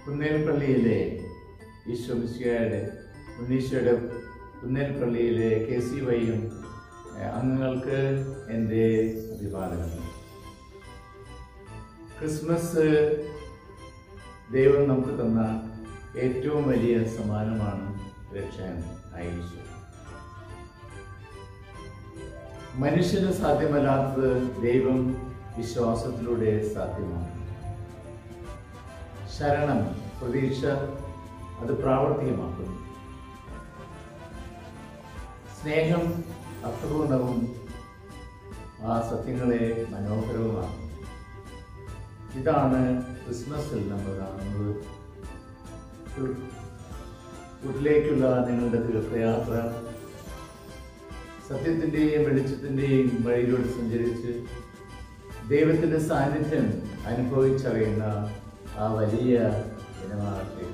കുന്നേൽപ്പള്ളിയിലെ ഈശോമിശിയുടെ ഉണ്ണീശോയുടെ കുന്നേൽപ്പള്ളിയിലെ K C വൈയും അംഗങ്ങൾക്ക് എൻ്റെ അഭിവാദനങ്ങൾ Christmas ദൈവം നമുക്ക് തന്ന ഏറ്റവും വലിയ സമ്മാനമാണ് രക്ഷകൻ ആയിഷു മനുഷ്യന് സാധ്യമല്ലാത്തത് ദൈവം വിശ്വാസത്തിലൂടെ സാധ്യമാണ് ശരണം പ്രതീക്ഷ അത് പ്രാവർത്തികമാക്കുന്നു സ്നേഹം അർത്ഥപൂർണവും ആ സത്യങ്ങളെ മനോഹരവുമാക്കുന്നു ഇതാണ് ക്രിസ്മസിൽ നമ്മൾ കാണുന്നത് വീട്ടിലേക്കുള്ള നിങ്ങളുടെ തീർത്ഥയാത്ര സത്യത്തിൻ്റെയും വെളിച്ചത്തിൻ്റെയും വഴിയിലൂടെ സഞ്ചരിച്ച് ദൈവത്തിൻ്റെ സാന്നിധ്യം അനുഭവിച്ചറിയുന്ന ആ വലിയ ദിനമാകട്ടെ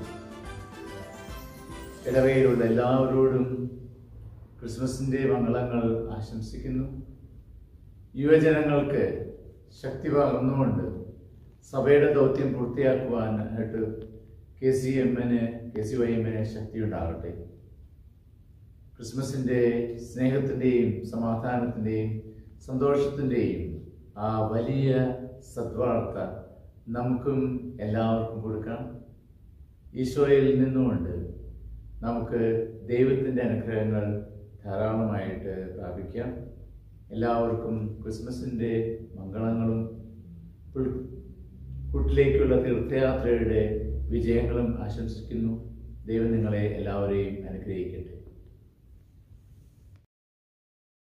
ഇടവയിലുള്ള എല്ലാവരോടും ക്രിസ്മസിൻ്റെ മംഗളങ്ങൾ ആശംസിക്കുന്നു യുവജനങ്ങൾക്ക് ശക്തി പകർന്നുകൊണ്ട് സഭയുടെ ദൗത്യം പൂർത്തിയാക്കുവാനായിട്ട് കെ സി എമ്മിന് കെ സി വൈ എമ്മിന് ശക്തിയുണ്ടാകട്ടെ ക്രിസ്മസിൻ്റെ സ്നേഹത്തിൻ്റെയും സമാധാനത്തിൻ്റെയും സന്തോഷത്തിൻ്റെയും ആ വലിയ സദ്വാർത്ത നമുക്കും എല്ലാവർക്കും കൊടുക്കാം ഈശോയിൽ നിന്നുകൊണ്ട് നമുക്ക് ദൈവത്തിൻ്റെ അനുഗ്രഹങ്ങൾ ധാരാളമായിട്ട് പ്രാപിക്കാം എല്ലാവർക്കും ക്രിസ്മസിൻ്റെ മംഗളങ്ങളും കൂട്ടിലേക്കുള്ള തീർത്ഥയാത്രയുടെ വിജയങ്ങളും ആശംസിക്കുന്നു ദൈവം നിങ്ങളെ എല്ലാവരെയും അനുഗ്രഹിക്കട്ടെ